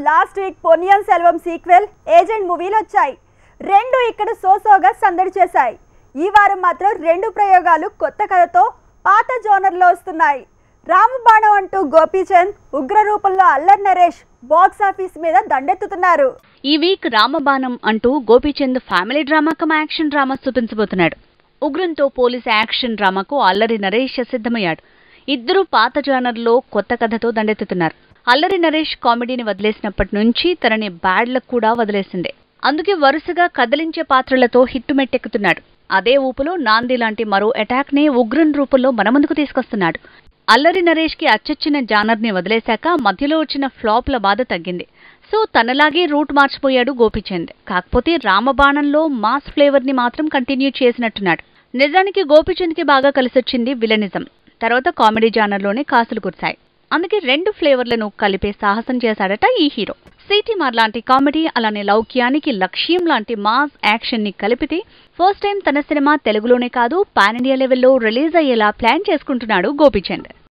last week Ponniyin Selvan sequel agent మూవీలు వచ్చాయి రెండు ఇక్కడ సోసోగా సందడి చేశాయి ఈ వారం మాత్రం రెండు ప్రయోగాలు కొత్త కథతో పాత జోనర్లో వస్తున్నాయి రామబాణం అంటూ గోపీచంద్ ఉగ్ర రూపంలో అల్లర్ నరేష్ బాక్స్ ఆఫీస్ మీద దండెత్తుతున్నారు ఈ వీక్ రామబాణం అంటూ Gopichand family drama cum action drama చూపించబోతున్నాడు ఉగ్రంతో పోలీస్ యాక్షన్ డ్రామాకు అల్లరి నరేష్ సిద్ధమయ్యాడు ఇద్దరు పాత జానర్లో కొత్త కథతో దండెత్తుతున్నారు అల్లరి నరేష్ కామెడీని వదిలేసినప్పటి నుంచి తనని బ్యాడ్ లక్ కూడా వదిలేసింది అందుకే వరుసగా కదిలించే పాత్రలతో హిట్టు మెట్టెక్కుతున్నాడు అదే ఊపులో నాంది లాంటి మరో అటాక్ ని ఉగ్రం రూపంలో మన ముందుకు తీసుకొస్తున్నాడు అల్లరి నరేష్ కి అచ్చొచ్చిన జానర్ ని వదిలేశాక మధ్యలో వచ్చిన ఫ్లాప్ల బాధ తగ్గింది సో తనలాగే రూట్ మార్చిపోయాడు గోపిచంద్ కాకపోతే రామబాణంలో మాస్ ఫ్లేవర్ ని మాత్రం కంటిన్యూ చేసినట్టున్నాడు నిజానికి గోపిచంద్ కి బాగా కలిసొచ్చింది విలనిజం తర్వాత కామెడీ జానర్లోనే కాసులు కురిశాయి అందుకే రెండు ఫ్లేవర్లను కలిపే సాహసం చేశాడట ఈ హీరో సిటీమార్ లాంటి కామెడీ అలానే లౌక్యానికి లక్ష్యం లాంటి మాస్ యాక్షన్ ని కలిపితే ఫస్ట్ టైం తన సినిమా తెలుగులోనే కాదు పాన్ ఇండియా లెవెల్లో రిలీజ్ అయ్యేలా ప్లాన్ చేసుకుంటున్నాడు గోపిచంద్